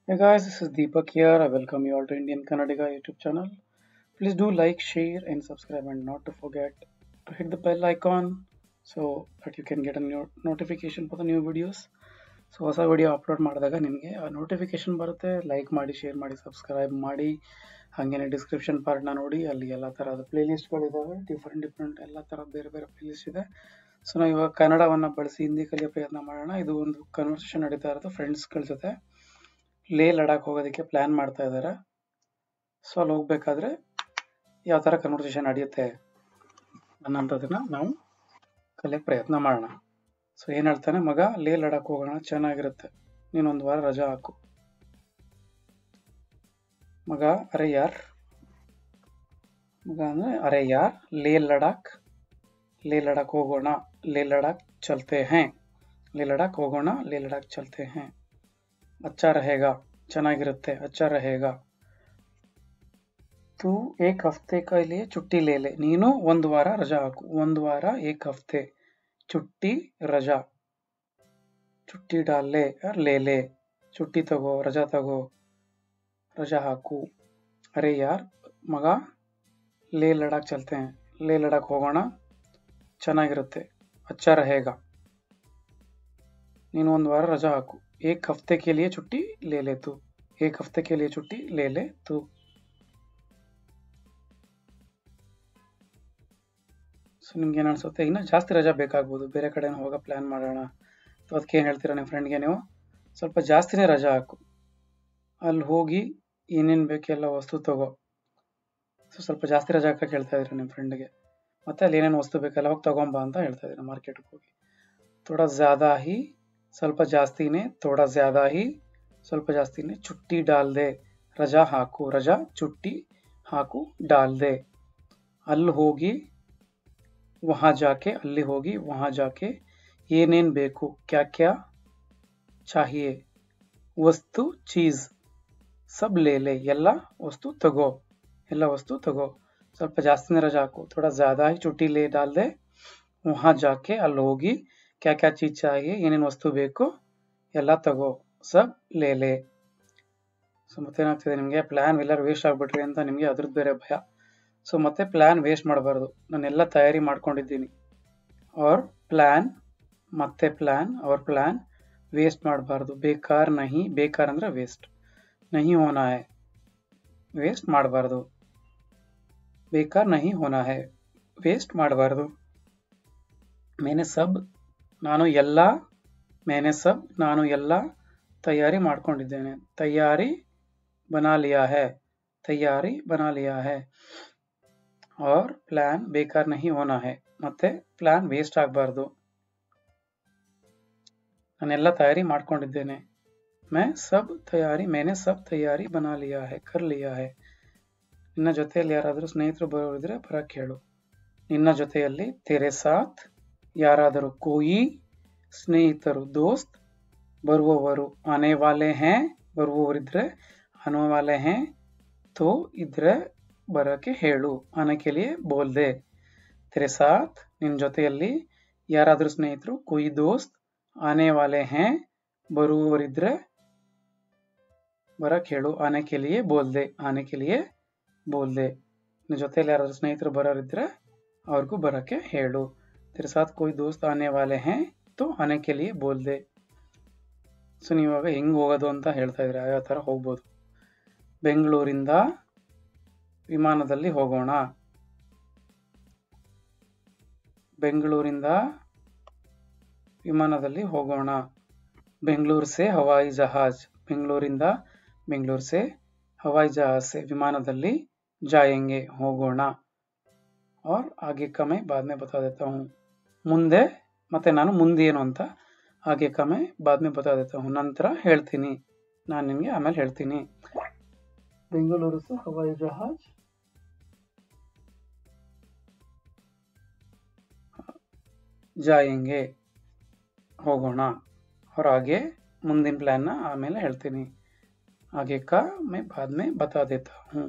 Hey guys, this is Deepak here. I welcome you all to Indian Kannadiga YouTube channel. Please do like, share, and subscribe, and not to forget to hit the bell icon so that you can get a new notification for the new videos. So ಹೊಸ video upload ಮಾಡಿದಾಗ ನಿಮಗೆ ಆ notification ಬರುತ್ತೆ like ಮಾಡಿ share ಮಾಡಿ subscribe ಮಾಡಿ ಹಾಗೇನೆ description ಪಾರ್ಟ್ನ ನೋಡಿ ಅಲ್ಲಿ ಎಲ್ಲ ಥರದ ಪ್ಲೇಲಿಸ್ಟ್ಗಳಿದ್ದಾವೆ ಡಿಫ್ರೆಂಟ್ ಡಿಫ್ರೆಂಟ್ ಎಲ್ಲ ಥರದ ಬೇರೆ ಬೇರೆ ಪ್ಲೇಲಿಸ್ಟ್ ಇದೆ ಸೊ ನಾವು ಇವಾಗ ಕನ್ನಡವನ್ನು ಬಳಸಿ ಹಿಂದಿ ಕಲಿಯೋ ಪ್ರಯತ್ನ ಮಾಡೋಣ ಇದು ಒಂದು ಕನ್ವರ್ಸೇಷನ್ ನಡೀತಾ ಇರೋದು ಫ್ರೆಂಡ್ಸ್ಗಳ ಜೊತೆ ಲೇ ಲಡಾಖ್ ಹೋಗೋದಕ್ಕೆ ಪ್ಲ್ಯಾನ್ ಮಾಡ್ತಾ ಇದ್ದಾರೆ ಸೊ ಅಲ್ಲಿ ಹೋಗ್ಬೇಕಾದ್ರೆ ಯಾವ ಥರ ಕನ್ವರ್ಸೇಷನ್ ನಡೆಯುತ್ತೆ ಅನ್ನೋಂಥದ್ದನ್ನ ನಾವು ಕಲಿಯೋಕ್ಕೆ ಪ್ರಯತ್ನ ಮಾಡೋಣ ಸೊ ಏನು ಹೇಳ್ತಾನೆ ಮಗ ಲೇ ಲಡಾಖ್ ಹೋಗೋಣ ಚೆನ್ನಾಗಿರುತ್ತೆ ನೀನೊಂದು ವಾರ ರಜಾ ಹಾಕು ಮಗ ಅರೆ ಯಾರ್ ಮಗ ಅಂದರೆ ಅರೆ ಯಾರ್ ಲೇ ಲಡಾಖ್ ಲೇ ಲಡಾಖ್ ಹೋಗೋಣ ಲೇ ಲಡಾಖ್ ಚಲ್ತೆ ಹೇ ಲೇ ಲಡಾಖ್ ಹೋಗೋಣ ಲೇ ಲಡಾಖ್ ಚಲ್ತೆ ಹೇ ಅಚ್ಚಾ रहेगा ಚೆನ್ನಾಗಿರುತ್ತೆ ಅಚ್ಚಾ रहेगा तू एक हफ्ते के लिए छुट्टी ले ले ನೀನು ಒಂದು ವಾರ ರಜಾ ಹಾಕು ಒಂದು ವಾರ ಏಕ್ ಹಫ್ತೆ छुट्टी रजा छुट्टी डाल ले यार ले ले छुट्टी ತಗೋ ರಜಾ ತಗೋ ರಜಾ ಹಾಕು ಅರೆ ಯಾರ್ ಮಗ ಲೇ ಲಡಾಖ್ ಚಲ್ತೆ हैं ಲೇ ಲಡಾಖ್ ಹೋಗೋಣ ಚೆನ್ನಾಗಿರುತ್ತೆ ಅಚ್ಚಾ रहेगा ನೀನು ಒಂದು ವಾರ ರಜಾ ಹಾಕು ಏಕ್ ಹಫ್ತೆ ಕೆ ಲಿಯೆ छुट्टी ले ले तू एक हफ्ते के लिए छुट्टी ले ले तू ಸೊ ನಿಮ್ಗೆ ಏನು ಅನ್ಸುತ್ತೆ ಇನ್ನೂ ಜಾಸ್ತಿ ರಜಾ ಬೇಕಾಗ್ಬೋದು ಬೇರೆ ಕಡೆ ಹೋಗೋ ಪ್ಲ್ಯಾನ್ ಮಾಡೋಣ ಅಥವಾ ಅದಕ್ಕೆ ಏನು ಹೇಳ್ತೀರಾ ನಿಮ್ಮ ಫ್ರೆಂಡ್ಗೆ ನೀವು ಸ್ವಲ್ಪ ಜಾಸ್ತಿನೇ ರಜಾ ಹಾಕು ಅಲ್ಲಿ ಹೋಗಿ ಏನೇನು ಬೇಕೆಲ್ಲ ವಸ್ತು ತಗೋ ಸೊ ಸ್ವಲ್ಪ ಜಾಸ್ತಿ ರಜಾ ಹಾಕಕ್ಕೆ ಹೇಳ್ತಾ ಇದ್ದೀರಾ ನಿಮ್ಮ ಫ್ರೆಂಡ್ಗೆ ಮತ್ತೆ ಅಲ್ಲಿ ಏನೇನು ವಸ್ತು ಬೇಕೆಲ್ಲ ಹೋಗಿ ತಗೊಂಬಾ ಅಂತ ಹೇಳ್ತಾ ಇದ್ದೀರಾ ಮಾರ್ಕೆಟ್ಗೆ ಹೋಗಿ ಥೋಡಾ ಜ್ಯಾದಾ ಹಿ ಸ್ವಲ್ಪ ಜಾಸ್ತಿನೇ ಥೋಡಾ ಜ್ಯಾದಾ ಹಿ ಸ್ವಲ್ಪ ಜಾಸ್ತಿನೇ ಚುಟ್ಟಿ ಡಾಲ್ದೆ ರಜಾ ಹಾಕು ರಜಾ ಚುಟ್ಟಿ ಹಾಕು ಡಾಲ್ದೆ ಅಲ್ಲಿ ಹೋಗಿ वहाँ जाके ಅಲ್ಲಿ ಹೋಗಿ वहाँ जाके ಏನೇನ್ ಬೇಕು ಕ್ಯಾ ಕ್ಯಾ ಚಾಹಿಯೆ ವಸ್ತು ಚೀಸ್ ಸಬ್ ಲೇ ಲೇ ಎಲ್ಲ ವಸ್ತು ತಗೋ ಎಲ್ಲ ವಸ್ತು ತಗೋ ಸ್ವಲ್ಪ ಜಾಸ್ತಿನೇ ರಜಾ ಹಾಕು ಥೋಡಾ ಜ್ಯಾದಾ ಹಿ ಚುಟ್ಟಿ ಲೇ ಡಾಲ್ ದೆ ವहाँ जाके ಅಲ್ಲಿ ಹೋಗಿ ಕ್ಯಾ ಕ್ಯಾ ಚೀಸ್ ಚಾಹಿಯೆ ಏನೇನು ವಸ್ತು ಬೇಕು ಎಲ್ಲ ತಗೋ ಸಬ್ ಲೇ ಲೇ ಸೊ ಮತ್ತೇನಾಗ್ತಿದೆ ನಿಮಗೆ ಪ್ಲ್ಯಾನ್ ಎಲ್ಲರೂ ವೇಸ್ಟ್ ಆಗ್ಬಿಟ್ರಿ ಅಂತ ನಿಮಗೆ ಅದ್ರದ್ದು ಬೇರೆ ಭಯ ಸೊ ಮತ್ತೆ ಪ್ಲ್ಯಾನ್ ವೇಸ್ಟ್ ಮಾಡಬಾರ್ದು ನಾನೆಲ್ಲ ತಯಾರಿ ಮಾಡ್ಕೊಂಡಿದ್ದೀನಿ ಅವ್ರ ಪ್ಲ್ಯಾನ್ ಮತ್ತೆ ಪ್ಲ್ಯಾನ್ ಅವ್ರ ಪ್ಲ್ಯಾನ್ ವೇಸ್ಟ್ ಮಾಡಬಾರ್ದು ಬೇಕಾರ ನಹಿ ಬೇಕಾರ ಅಂದ್ರೆ ವೇಸ್ಟ್ ನಹಿ ಹೋನಾ ಹೈ ವೇಸ್ಟ್ ಮಾಡಬಾರ್ದು ಬೇಕಾರ ನಹಿ ಹೋನಾ ಹೈ ವೇಸ್ಟ್ ಮಾಡಬಾರ್ದು ಮೇನೆ ಸಬ್ ನಾನು ಎಲ್ಲ ಮೇನೆ ಸಬ್ ನಾನು ಎಲ್ಲ ತಯಾರಿ ಮಾಡ್ಕೊಂಡಿದ್ದೇನೆ ತಯಾರಿ ಬನಾ ಲಿಯಾ ಹೈ ತಯಾರಿ ಬನಾ ಲಿಯಾ ಹೈ और ಪ್ಲ್ಯಾನ್ ಬೇಕಾರ ನಹಿ ಹೋನಾ ಹೈ ಮತ್ತೆ ಪ್ಲ್ಯಾನ್ ವೇಸ್ಟ್ ಆಗಬಾರ್ದು ನಾನೆಲ್ಲ ತಯಾರಿ ಮಾಡ್ಕೊಂಡಿದ್ದೇನೆ ಮೈ ಸಬ್ ತಯಾರಿ ಮೇನೆ ಸಬ್ ತಯಾರಿ ಬನಾ ಲಿಯಾ ಹೈ ಕರ್ ಲಿಯಾ ಹೈ ನಿನ್ನ ಜೊತೆಯಲ್ಲಿ ಯಾರಾದರೂ ಸ್ನೇಹಿತರು ಬರೋರಿದ್ರೆ ಬರಕ್ಕೆ ಹೇಳು ನಿನ್ನ ಜೊತೆಯಲ್ಲಿ ತೆರೆ ಸಾಥ್ ಯಾರಾದರೂ ಕೋಯಿ ಸ್ನೇಹಿತರು ದೋಸ್ತ್ ಬರುವವರು ಆನೆ ವಾಲೆ ಹೇ ಬರುವವರಿದ್ರೆ ಆನೆ ವಾಲೆ ಹೇ ತೋ ಇದ್ರೆ ಬರೋಕ್ಕೆ ಹೇಳು ಆನೆ ಕೆಲಿಯೆ ಬೋಲ್ದೆ ತೆರೆ ಸಾಥ್ ನಿನ್ನ ಜೊತೆಯಲ್ಲಿ ಯಾರಾದರೂ ಸ್ನೇಹಿತರು ಕೊಯ್ ದೋಸ್ತ್ ಆನೆ ವಾಲೆ ಹೇ ಬರುವವರಿದ್ರೆ ಬರಕ್ಕೆ ಹೇಳು ಆನೆ ಕೆಲಿಯೆ ಬೋಲ್ದೆ ಆನೆ ಕೆಲಿಯೆ ಬೋಲ್ದೆ ನಿನ್ನ ಜೊತೆಯಲ್ಲಿ ಯಾರಾದರೂ ಸ್ನೇಹಿತರು ಬರೋರಿದ್ರೆ ಅವ್ರಿಗೂ ಬರೋಕ್ಕೆ ಹೇಳು ತೆರೆ ಸಾಥ್ ಕೊಯ್ ದೋಸ್ತ್ ಆನೆ ವಾಲೆ ಹೇ ತೋ ಆನೆ ಕೆಲಿಯೆ ಬೋಲ್ದೆ ಸೊ ನೀವಾಗ ಹೆಂಗೆ ಹೋಗೋದು ಅಂತ ಹೇಳ್ತಾ ಇದ್ರೆ ಯಾವ ಥರ ಹೋಗ್ಬೋದು ಬೆಂಗಳೂರಿಂದ ವಿಮಾನದಲ್ಲಿ ಹೋಗೋಣ ಬೆಂಗಳೂರಿಂದ ವಿಮಾನದಲ್ಲಿ ಹೋಗೋಣ ಬೆಂಗಳೂರು ಸೆ ಹವಾಯಿ ಜಹಾಜ್ ಬೆಂಗಳೂರಿಂದ ಬೆಂಗಳೂರು ಸೆ ಹವಾಯಿ ಜಹಾಜ್ ಸೆ ವಿಮಾನದಲ್ಲಿ ಜಾಯಂಗೆ ಹೋಗೋಣ और आगे का मैं बाद में बता देता हूँ ಮುಂದೆ ಮತ್ತೆ ನಾನು ಮುಂದೆ ಏನು ಅಂತ ಹಾಗೆ ಕಮೆ ಬಾದ್ ಮೇ ಬತಾ ದೇತಾ ಹೂँ ನಂತರ ಹೇಳ್ತೀನಿ ನಾನು ನಿಮಗೆ ಆಮೇಲೆ ಹೇಳ್ತೀನಿ ಬೆಂಗಳೂರು से हवाई जहाज ಜಾಯಂಗೆ ಹೋಗೋಣ और आगे ಮುಂದಿನ ಪ್ಲ್ಯಾನ್ನ ಆಮೇಲೆ ಹೇಳ್ತೀನಿ आगे का मैं बाद में बता देता हूँ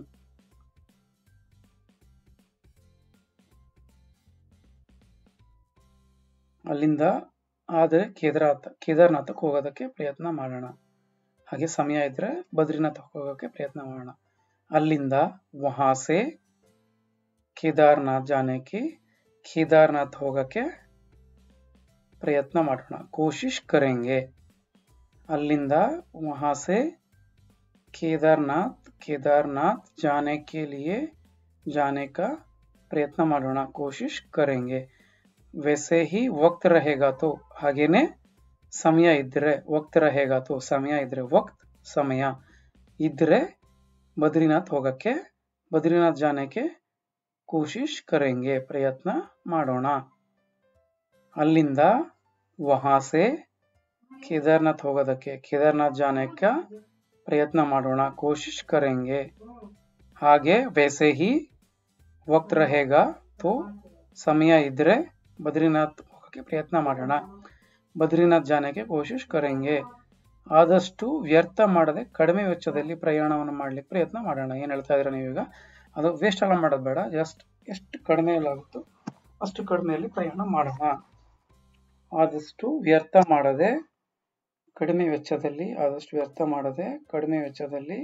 ಅಲ್ಲಿಂದ ಆದರೆ ಕೇದಾರನಾಥ ಕೇದಾರನಾಥಕ್ಕೆ ಹೋಗೋದಕ್ಕೆ ಪ್ರಯತ್ನ ಮಾಡೋಣ ಹಾಗೆ ಸಮಯ ಇದ್ರೆ ಬದ್ರಿನಾಥ್ ಹೋಗೋಕೆ ಪ್ರಯತ್ನ ಮಾಡೋಣ ಅಲ್ಲಿಂದ ವಹಾಸೆ ಕೇದಾರ್ನಾಥ್ ಜಾನೆಕಿ ಕೇದಾರ್ನಾಥ್ ಹೋಗಕ್ಕೆ ಪ್ರಯತ್ನ ಮಾಡೋಣ ಕೋಶಿಶ್ ಕರೆಂಗೆ ಅಲ್ಲಿಂದ ವಹಾಸೆ ಕೇದಾರ್ನಾಥ್ ಕೇದಾರ್ನಾಥ್ ಜಾನೆ ಕೆ ಲಿಯೆ ಜಾನೆ का ಪ್ರಯತ್ನ ಮಾಡೋಣ ಕೋಶಿಶ್ ಕರೆಂಗೆ ವೈಸೆ ಹಿ ವಕ್ತ್ रहेगा तो ಹಾಗೇನೆ ಸಮಯ ಇದ್ರೆ ವಕ್ತ್ रहेगा तो ಸಮಯ ಇದ್ರೆ ವಕ್ತ್ ಸಮಯ ಇದ್ರೆ ಬದ್ರಿನಾಥ್ ಹೋಗಕ್ಕೆ ಬದ್ರಿನಾಥ್ ಜಾನೆಗೆ ಕೋಶಿಶ್ ಕರೆಂಗೆ ಪ್ರಯತ್ನ ಮಾಡೋಣ ಅಲ್ಲಿಂದ ವಹಾಸೆ ಕೇದಾರ್ನಾಥ್ ಹೋಗೋದಕ್ಕೆ ಕೇದಾರ್ನಾಥ್ ಜಾನೆಕ ಪ್ರಯತ್ನ ಮಾಡೋಣ ಕೋಶಿಶ್ ಕರೆಂಗೆ ಹಾಗೆ ವೈಸೆ ಹಿ ವಕ್ತ್ रहेगा तो ಸಮಯ ಇದ್ರೆ ಬದ್ರಿನಾಥ್ ಹೋಗಕ್ಕೆ ಪ್ರಯತ್ನ ಮಾಡೋಣ ಬದ್ರಿನಾಥ್ ಜಾನೆಗೆ ಕೋಶಿಶ್ ಕರೆಂಗೆ ಆದಷ್ಟು ವ್ಯರ್ಥ ಮಾಡದೆ ಕಡಿಮೆ ವೆಚ್ಚದಲ್ಲಿ ಪ್ರಯಾಣವನ್ನು ಮಾಡ್ಲಿಕ್ಕೆ ಪ್ರಯತ್ನ ಮಾಡೋಣ ಏನ್ ಹೇಳ್ತಾ ಇದ್ದೀರಾ ನೀವೀಗ ಅದು ವೇಸ್ಟ್ ಎಲ್ಲ ಮಾಡೋದು ಬೇಡ ಜಸ್ಟ್ ಎಷ್ಟು ಕಡಿಮೆಯಲ್ಲಾಗುತ್ತೋ ಅಷ್ಟು ಕಡಿಮೆಯಲ್ಲಿ ಪ್ರಯಾಣ ಮಾಡೋಣ ಆದಷ್ಟು ವ್ಯರ್ಥ ಮಾಡದೆ ಕಡಿಮೆ ವೆಚ್ಚದಲ್ಲಿ ಆದಷ್ಟು ವ್ಯರ್ಥ ಮಾಡದೆ ಕಡಿಮೆ ವೆಚ್ಚದಲ್ಲಿ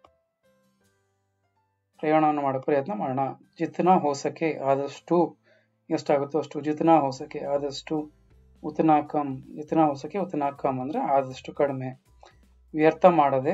ಪ್ರಯಾಣವನ್ನು ಮಾಡೋ ಪ್ರಯತ್ನ ಮಾಡೋಣ ಜಿತ್ನಾ ಹೋಸಕೆ ಆದಷ್ಟು ಎಷ್ಟಾಗುತ್ತೋ ಅಷ್ಟು ಜಿತ್ನಾ ಹೋಸಕೆ ಆದಷ್ಟು ಉತನಾ ಕಮ್ ಜಿತ್ನಾ ಹೋಸಕೆ ಉತನಾ ಕಮ್ ಅಂದ್ರೆ ಆದಷ್ಟು ಕಡಿಮೆ ವ್ಯರ್ಥ ಮಾಡದೆ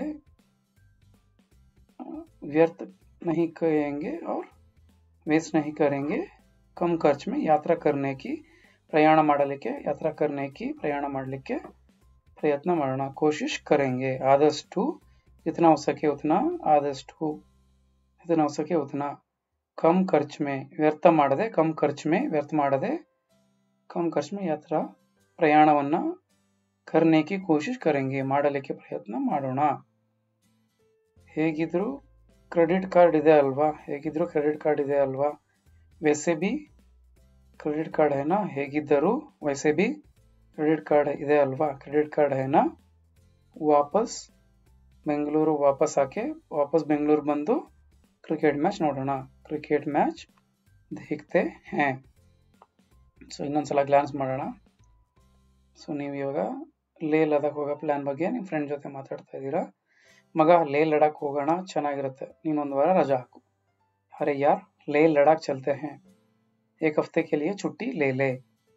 व्यर्थ नहीं करेंगे और वेस्ट नहीं करेंगे कम खर्च में यात्रा करने की ಪ್ರಯಾಣ ಮಾಡಲಿಕ್ಕೆ ಯಾತ್ರಾ ಕರ್ನೆಕಿ ಪ್ರಯಾಣ ಮಾಡಲಿಕ್ಕೆ ಪ್ರಯತ್ನ ಮಾಡೋಣ ಕೋಶಿಶ್ ಕರೆಂಗೆ ಆದಷ್ಟು ಜಿತನಾ हो सके उतना ಆದಷ್ಟು ಜಿತನಾ हो सके उतना ಕಮ್ ಖರ್ಚ್ ಮೇ ವ್ಯರ್ಥ ಮಾಡದೆ ಕಮ್ ಖರ್ಚ್ ಮೇ ವ್ಯರ್ಥ ಮಾಡದೆ ಕಮ್ ಖರ್ಚ್ ಮೇ ಯಾತ್ರಾ ಪ್ರಯಾಣವನ್ನ ಕರ್ನೆಕಿ ಕೋಶಿಶ್ ಕರೆಂಗೆ ಮಾಡಲಿಕ್ಕೆ ಪ್ರಯತ್ನ ಮಾಡೋಣ ಹೇಗಿದ್ರು ಕ್ರೆಡಿಟ್ ಕಾರ್ಡ್ ಇದೆ ಅಲ್ವಾ ಹೇಗಿದ್ರು ಕ್ರೆಡಿಟ್ ಕಾರ್ಡ್ ಇದೆ ಅಲ್ವಾ ವೈಸೆ ಬಿ ಕ್ರೆಡಿಟ್ ಕಾರ್ಡ್ है ना ಹೇಗಿದ್ದರೂ ವೈಸೆ ಬಿ ಕ್ರೆಡಿಟ್ ಕಾರ್ಡ್ ಇದೆ ಅಲ್ವಾ ಕ್ರೆಡಿಟ್ ಕಾರ್ಡ್ है ना ವಾಪಸ್ ಬೆಂಗಳೂರು ವಾಪಸ್ ಹಾಕಿ ವಾಪಸ್ ಬೆಂಗಳೂರು ಬಂದು ಕ್ರಿಕೆಟ್ ಮ್ಯಾಚ್ ನೋಡೋಣ ಕ್ರಿಕೆಟ್ ಮ್ಯಾಚ್ ದೇಖ್ತೆ ಹೇ ಸೊ ಇನ್ನೊಂದ್ಸಲ ಗ್ಲಾನ್ಸ್ ಮಾಡೋಣ ಸೊ ನೀವು ಇವಾಗ ಲೇ ಲದಾಖ್ ಹೋಗೋ ಪ್ಲಾನ್ ಬಗ್ಗೆ ನಿಮ್ಮ ಫ್ರೆಂಡ್ ಜೊತೆ ಮಾತಾಡ್ತಾ ಇದ್ದೀರಾ ಮಗ ಲೇ ಲಡಾಖ್ ಹೋಗೋಣ ಚೆನ್ನಾಗಿರುತ್ತೆ ನೀನೊಂದು ವಾರ ರಜಾ ಹಾಕು ಅರೆ ಯಾರ್ ಲೇ ಲಡಾಖ್ ಚಲ್ತೆ ಹೇ एक हफ्ते के लिए छुट्टी ले ले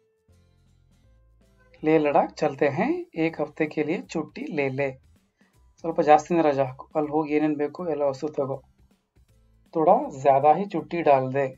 ಲೇ ಲಡಾಖ್ ಚಲ್ತೆ ಹೇ ಏಕ್ ಹಫ್ತೆ ಕೆ ಲಿಯೆ ಚುಟ್ಟಿ ಲೇ ಲೇ ಸ್ವಲ್ಪ ಜಾಸ್ತಿನೇ ರಜಾ ಹಾಕು ಅಲ್ಲಿ ಹೋಗಿ ಏನೇನು ಬೇಕು ಎಲ್ಲ ವಸ್ತು ತಗೋ ಥೋಡಾ ಜ್ಯಾದಾ ಹಿ ಚುಟ್ಟಿ ಡಾಲ್ ದೆ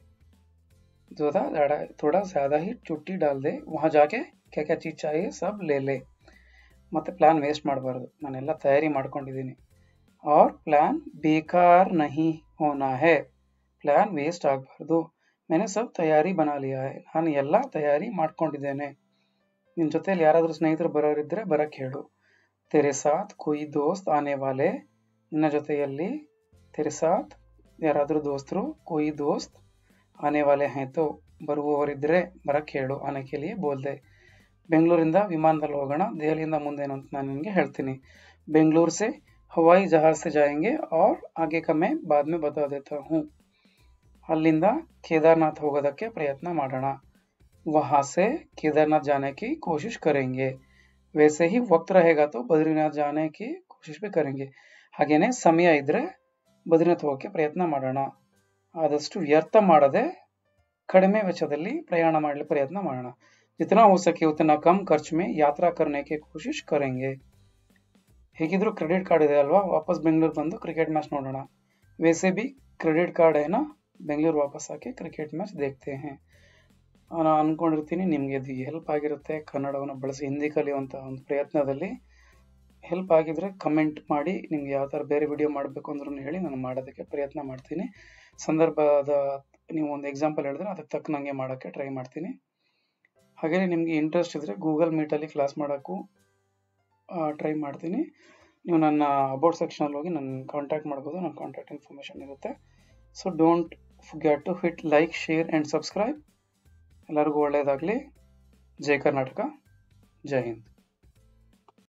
थोड़ा थोड़ा ज़्यादा ही छुट्टी डाल दे वहाँ जाके क्या क्या चीज़ चाहिए सब ले ले ಮತ್ತೆ ಪ್ಲಾನ್ ವೇಸ್ಟ್ ಮಾಡಬಾರ್ದು ನಾನೆಲ್ಲ ತಯಾರಿ ಮಾಡ್ಕೊಂಡಿದ್ದೀನಿ और प्लान बेकार नहीं होना है ಪ್ಲಾನ್ ವೇಸ್ಟ್ ಆಗಬಾರ್ದು मैंने सब तैयारी बना लिया है ನಾನು ಎಲ್ಲ ತಯಾರಿ ಮಾಡ್ಕೊಂಡಿದ್ದೇನೆ ನಿನ್ನ ಜೊತೆಲಿ ಯಾರಾದರೂ ಸ್ನೇಹಿತರು ಬರೋರಿದ್ರೆ ಬರಕ್ಕೆ ಹೇಳು ತೆರೆ ಸಾಥ್ ಕೊಯ್ ದೋಸ್ತ್ ಆನೆ ವಾಲೆ ನಿನ್ನ ಜೊತೆಯಲ್ಲಿ ತೆರೆ ಸಾಥ್ ಯಾರಾದರೂ ದೋಸ್ತರು ಕೊಯ್ ದೋಸ್ತ್ ಆನೆ ವಾಲೆ ಹೈ ತೋ ಬರುವವರಿದ್ರೆ ಬರಕ್ಕೆ ಹೇಳು ಆನೆ ಕೇಳಿಯೇ ಬೋಲ್ದೆ ಬೆಂಗಳೂರಿಂದ ವಿಮಾನದಲ್ಲಿ ಹೋಗೋಣ ದೆಹಲಿಯಿಂದ ಮುಂದೇನು ಅಂತ ನಾನು ನಿನಗೆ ಹೇಳ್ತೀನಿ ಬೆಂಗಳೂರು से हवाई जहाज से जाएंगे और आगे का मैं बाद में बता देता हूँ ಅಲ್ಲಿಂದ ಕೇದಾರ್ನಾಥ್ ಹೋಗೋದಕ್ಕೆ ಪ್ರಯತ್ನ ಮಾಡೋಣ वहाँ से केदारनाथ जाने की कोशिश करेंगे वैसे ही वक्त रहेगा तो बद्रीनाथ जाने की कोशिश भी करेंगे ಹಾಗೇನೆ ಸಮಯ ಇದ್ರೆ ಬದ್ರಿನಾಥ್ ಹೋಗೋಕ್ಕೆ ಪ್ರಯತ್ನ ಮಾಡೋಣ ಆದಷ್ಟು ವ್ಯರ್ಥ ಮಾಡದೆ ಕಡಿಮೆ ವೆಚ್ಚದಲ್ಲಿ ಪ್ರಯಾಣ ಮಾಡಲಿ ಪ್ರಯತ್ನ ಮಾಡೋಣ जितना हो सके उतना कम खर्च में यात्रा करने की कोशिश करेंगे ಹೇಗಿದ್ರು ಕ್ರೆಡಿಟ್ ಕಾರ್ಡ್ ಇದೆ ಅಲ್ವಾ ವಾಪಸ್ ಬೆಂಗಳೂರು ಬಂದು ಕ್ರಿಕೆಟ್ ಮ್ಯಾಚ್ ನೋಡೋಣ वैसे भी ಕ್ರೆಡಿಟ್ ಕಾರ್ಡ್ ಏನ ಬೆಂಗಳೂರು ವಾಪಸ್ ಹಾಕಿ ಕ್ರಿಕೆಟ್ ಮ್ಯಾಚ್ ದೇಖ್ತೆ ಹೇ ನಾನು ಅನ್ಕೊಂಡಿರ್ತೀನಿ ನಿಮಗೆ ಇದು ಹೆಲ್ಪ್ ಆಗಿರುತ್ತೆ ಕನ್ನಡವನ್ನು ಬಳಸಿ ಹಿಂದಿ ಕಲಿಯುವಂಥ ಒಂದು ಪ್ರಯತ್ನದಲ್ಲಿ ಹೆಲ್ಪ್ ಆಗಿದ್ರೆ ಕಮೆಂಟ್ ಮಾಡಿ ನಿಮ್ಗೆ ಯಾವ ಥರ ಬೇರೆ ವಿಡಿಯೋ ಮಾಡಬೇಕು ಅಂದ್ರೂ ಹೇಳಿ ನಾನು ಮಾಡೋದಕ್ಕೆ ಪ್ರಯತ್ನ ಮಾಡ್ತೀನಿ ಸಂದರ್ಭದ ನೀವು ಒಂದು ಎಕ್ಸಾಂಪಲ್ ಹೇಳಿದ್ರೆ ಅದಕ್ಕೆ ತಕ್ಕನಂಗೆ ಮಾಡೋಕ್ಕೆ ಟ್ರೈ ಮಾಡ್ತೀನಿ ಹಾಗೆಯೇ ನಿಮಗೆ ಇಂಟ್ರೆಸ್ಟ್ ಇದ್ದರೆ ಗೂಗಲ್ ಮೀಟಲ್ಲಿ ಕ್ಲಾಸ್ ಮಾಡೋಕ್ಕೂ ಟ್ರೈ ಮಾಡ್ತೀನಿ ನೀವು ನನ್ನ ಅಬೌಟ್ ಸೆಕ್ಷನಲ್ಲಿ ಹೋಗಿ ನನ್ನ ಕಾಂಟ್ಯಾಕ್ಟ್ ಮಾಡ್ಬೋದು ನನ್ನ ಕಾಂಟ್ಯಾಕ್ಟ್ ಇನ್ಫಾರ್ಮೇಷನ್ ಇರುತ್ತೆ so don't forget to hit like share and subscribe ಎಲ್ಲರಿಗೂ ಒಳ್ಳೆಯದಾಗಲಿ ಜೈ ಕರ್ನಾಟಕ ಜೈ ಹಿಂದ್